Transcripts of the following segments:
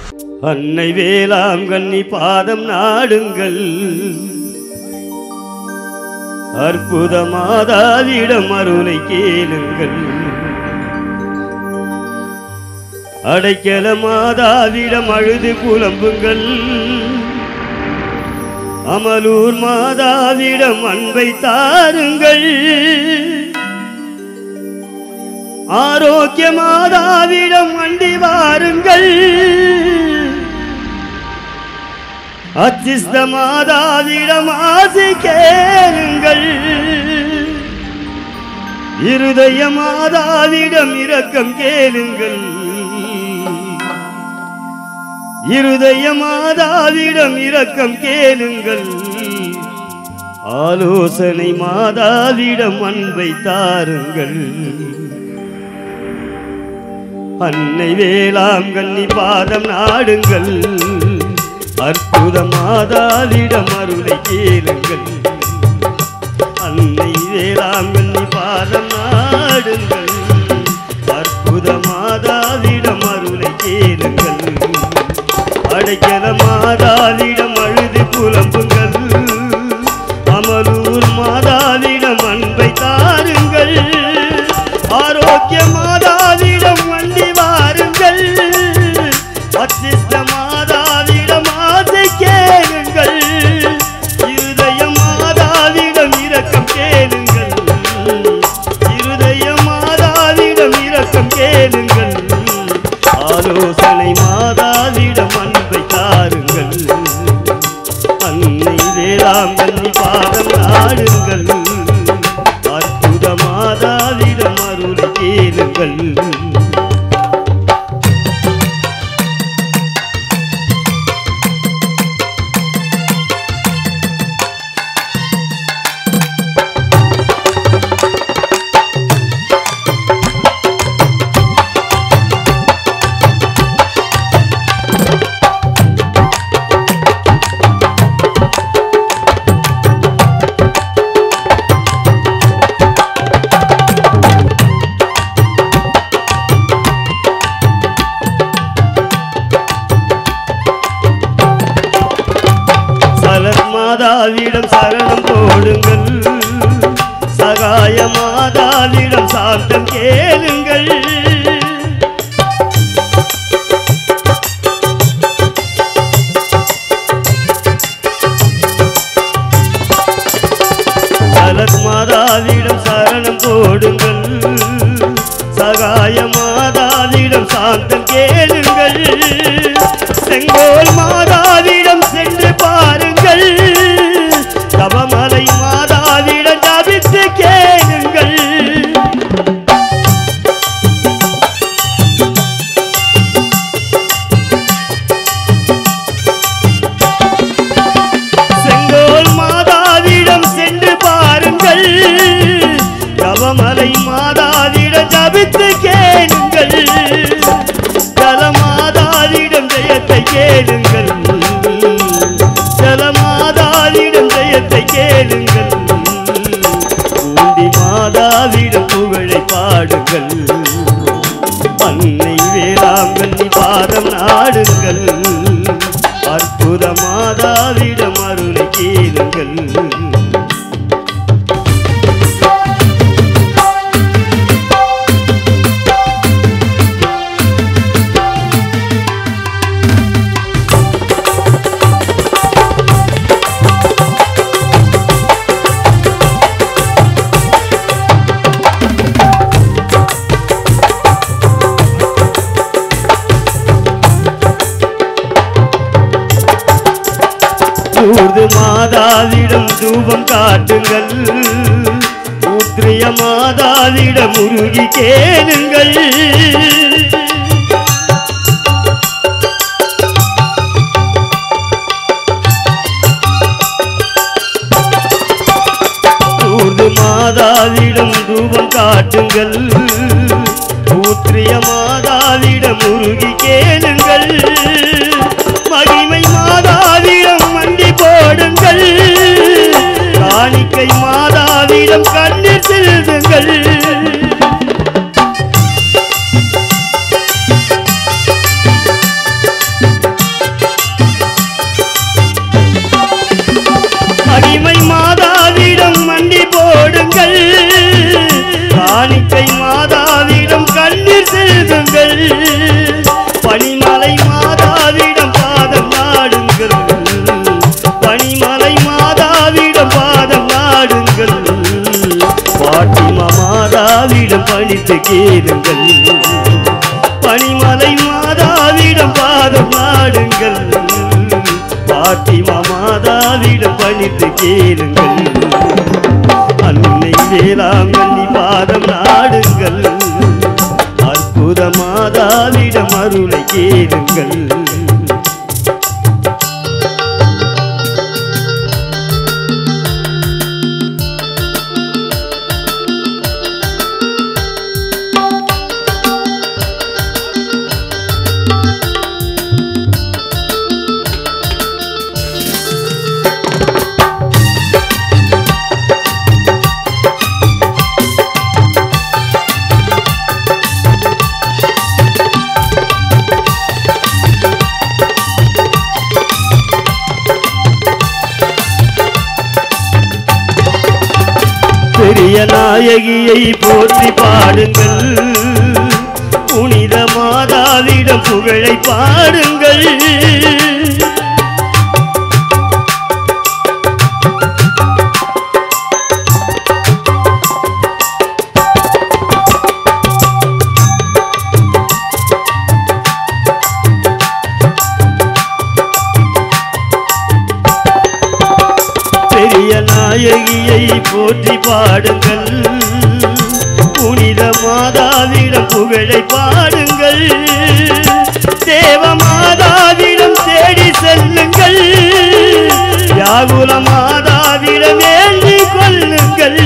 அன்னை வேளாங்கண்ணி பாதம் நாடுங்கள் அற்புத மாதாவிடம் அருளை கேளுங்கள் அடைக்கல மாதாவிடம் அழுது புலம்புங்கள் அமலூர் மாதாவிடம் அன்பை தாருங்கள் ஆரோக்கிய மாதாவிடம் அண்டி வாருங்கள் அச்சிஸ்த மாதாவிடம் ஆசை கேளுங்கள் இருதய மாதாவிடம் இரக்கம் கேளுங்கள் இருதய மாதாவிடம் இரக்கம் கேளுங்கள் ஆலோசனை மாதாவிடம் அன்பை தாருங்கள் அன்னை வேளாங்கண்ணி பாதம் நாடுங்கள் அற்புத மாதாவிடம் அருளை கேளுங்கள் அன்னை வேளாங்கண்ணி பாதம் நாடுங்கள் அற்புத மாதாவிடம் அருளை கேளுங்கள் அடைக்கல மாதாவிடம் அழுது புலம்புங்கள் அமலூர் மாதாவிடம் அன்பை தாருங்கள் ஆரோக்கிய மாதாவிடம் வண்டி வாருங்கள் அச்சிஸ்த மாதாவிடம் ஆசை கேளுங்கள் இருதய மாதாவிடம் இரக்கம் கேளுங்கள் இருதய மாதாவிடம் இரக்கம் கேளுங்கள் ஆலோசனை மாதாவிடம் அன்பை தாருங்கள் அன்னை வேளாங்கண்ணி பாதம் நாடுங்கள் அற்புத மாதாவிடம் அருள் கேளுங்கள் சலர் மாதாவிடம் சரணம் போடுங்கள் சகாய மாதாவிடம் சாந்தம் கேளுங்கள் சலர் மாதாவிடம் சரணம் போடுங்கள் சகாய மாதாவிடம் சாந்தம் கேளுங்கள் செங்கோல் மாதாவிடம் சென்று பாருங்கள் தவமலை மாதாவிடம் ஜபித்து கேளுங்கள் செங்கோல் மாதாவிடம் சென்று பாருங்கள் தவமலை மாதாவிடம் ஜபித்து கேளுங்கள் ஜலமாதாவிடம் ஜெயத்தை கேளுங்கள் ஜலமாதாவிடம் ஜெயத்தை கேளுங்கள் பூண்டி மாதாவிடம் புகழை பாடுங்கள் அன்னை வேளாங்கண்ணி பாதம் நாடுங்கள் அற்புத மாதாவிடம் அருளை கேளுங்கள் ஊர்து மாதாவிடம் தூபம் காட்டுங்கள் ஊற்றிய மாதாவிடம் உருகி கேளுங்கள் ஊர்து மாதாவிடம் தூபம் காட்டுங்கள் ஊற்றிய மாதாவிடம் உருகி கேளுங்கள் மகிமை மாதாவிடம் மண்டி போடுங்கள் காணிக்கை மாதாவிடம் கண்ணீர் செலுத்துங்கள் கேளுங்கள் பனிமலை மாதாவிடம் பாதம் நாடுங்கள் பனிமலை மாதாவிடம் பாதம் நாடுங்கள் பாட்டிமா மாதாவிடம் பணித்து கேளுங்கள் பனிமலை மாதாவிடம் பாதம் நாடுங்கள் பாட்டிமா மாதாவிடம் பணித்து கேளுங்கள் அன்னை வேளாங்கண்ணி பாதம் நாடுங்கள் அற்புத மாதாவிடம் அருளை கேளுங்கள் பெரிய நாயகியை போற்றி பாடுங்கள் புனித மாதாவிடம் புகழை பாடுங்கள் பெரிய நாயகியை போற்றி பாடுங்கள் புனித மாதாவிடம் புகழை பாடுங்கள் தேவ மாதாவிடம் தேடி செல்லுங்கள் யாகுல மாதாவிடம் வேண்டிக் கொள்ளுங்கள்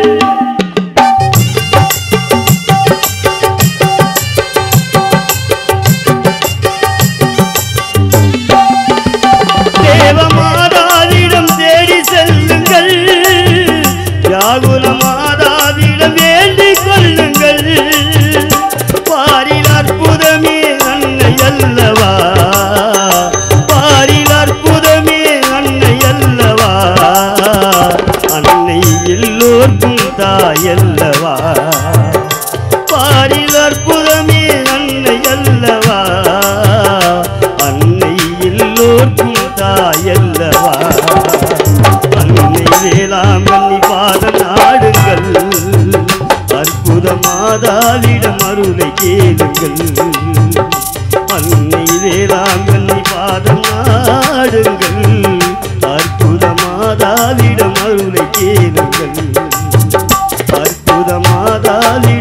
தேவ மாதாவிடம் தேடி செல்லுங்கள் யாகுல மாதாவிடம் வேண்டிக் கொள்ளுங்கள் பாரில் அற்புதமே அன்னை அல்லவா பாரில் அற்புதமே அன்னை அல்லவா அன்னை எல்லோர்க்கும் தாயல்லவா பாரில் அற்புதமே அன்னை அல்லவா அன்னை எல்லோர்க்கும் தாயல்லவா அன்னை வேளாங்கண்ணி பாத நாடுங்கள் அற்புத மாதாவிடம் அருளை கேளுங்கள் அன்னை வேளாங்கண்ணி பாதம் நாடுங்கள் அற்புத மாதாவிடம் அருளை கேளுங்கள் அற்புத மாதாவிடம்